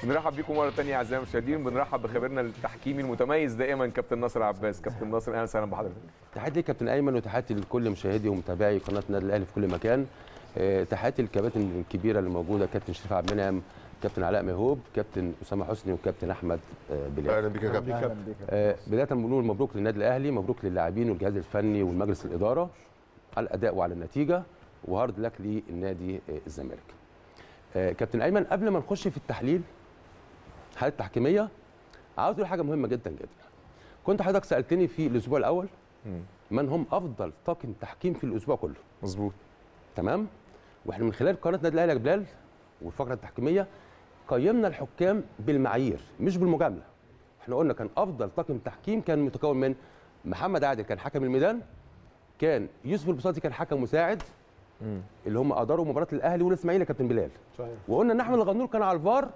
بنرحب بيكم مره ثانيه اعزائي المشاهدين بنرحب بخبيرنا التحكيمي المتميز دائما كابتن ناصر عباس كابتن ناصر اهلا وسهلا بحضرتك تحياتي لكابتن ايمن وتحياتي لكل مشاهدي ومتابعي قناه النادي الاهلي في كل مكان آه، تحياتي للكباتن الكبيره اللي موجوده كابتن شريف عبد المنعم كابتن علاء مهوب كابتن اسامه حسني وكابتن احمد آه، بلال اهلا بك يا كابتن آه، بدايه بنقول مبروك للنادي الاهلي مبروك للاعبين والجهاز الفني والمجلس الاداره على الاداء وعلى النتيجه وهارد لك للنادي آه، الزمالك آه، كابتن ايمن قبل ما نخش في التحليل حالة التحكيميه عاوز اقول حاجه مهمه جدا جدا كنت حضرتك سالتني في الاسبوع الاول من هم افضل طاقم تحكيم في الاسبوع كله مظبوط تمام واحنا من خلال قناه النادي الاهلي يا بلال والفقره التحكيميه قيمنا الحكام بالمعايير مش بالمجامله احنا قلنا كان افضل طاقم تحكيم كان متكون من محمد عادل كان حكم الميدان كان يوسف البساطي كان حكم مساعد اللي هم اداروا مباراه الاهلي والاسماعيلي يا كابتن بلال صحيح وقلنا ان احمد الغنور كان على الفار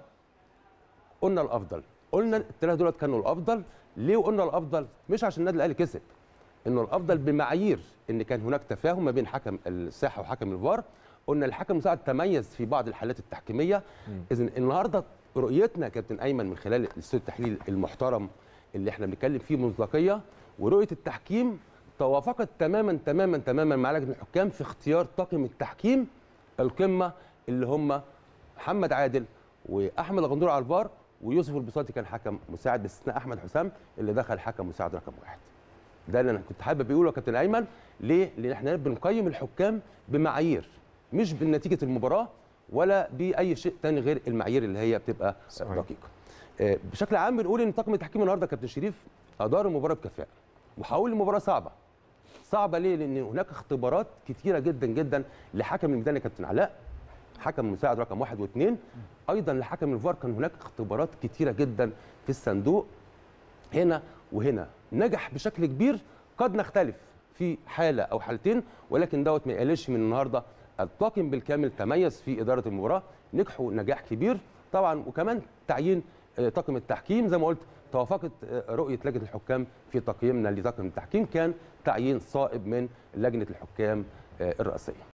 قلنا الافضل قلنا الثلاثه دولت كانوا الافضل ليه وقلنا الافضل مش عشان النادي الاهلي كسب انه الافضل بمعايير ان كان هناك تفاهم ما بين حكم الساحه وحكم الفار قلنا الحكم المساعد تميز في بعض الحالات التحكيميه اذا النهارده رؤيتنا يا كابتن ايمن من خلال الاستوديو التحليل المحترم اللي احنا بنتكلم فيه مصداقيه ورؤيه التحكيم توافقت تماما تماما تماما مع لجنه الحكام في اختيار طاقم التحكيم القمه اللي هم محمد عادل واحمد الغندور على الفار ويوسف البساطي كان حكم مساعد باستثناء احمد حسام اللي دخل حكم مساعد رقم واحد ده اللي انا كنت حابب اقوله يا كابتن ايمن ليه؟ لان احنا بنقيم الحكام بمعايير مش بنتيجه المباراه ولا باي شيء تاني غير المعايير اللي هي بتبقى صحيح. دقيقه. آه، بشكل عام بنقول ان طاقم التحكيم النهارده يا كابتن شريف ادار المباراه بكفاءه وحاول المباراه صعبه. صعبه ليه؟ لان هناك اختبارات كتيره جدا جدا لحكم الميدان يا كابتن علاء حكم مساعد رقم واحد واثنين ايضا لحكم الفار كان هناك اختبارات كتيره جدا في الصندوق هنا وهنا نجح بشكل كبير قد نختلف في حاله او حالتين ولكن دوت ما يقللش من النهارده الطاقم بالكامل تميز في اداره المباراه نجحوا نجاح كبير طبعا وكمان تعيين آه، طاقم التحكيم زي ما قلت توافقت آه، رؤيه لجنه الحكام في تقييمنا لطاقم التحكيم كان تعيين صائب من لجنه الحكام آه، الرئاسيه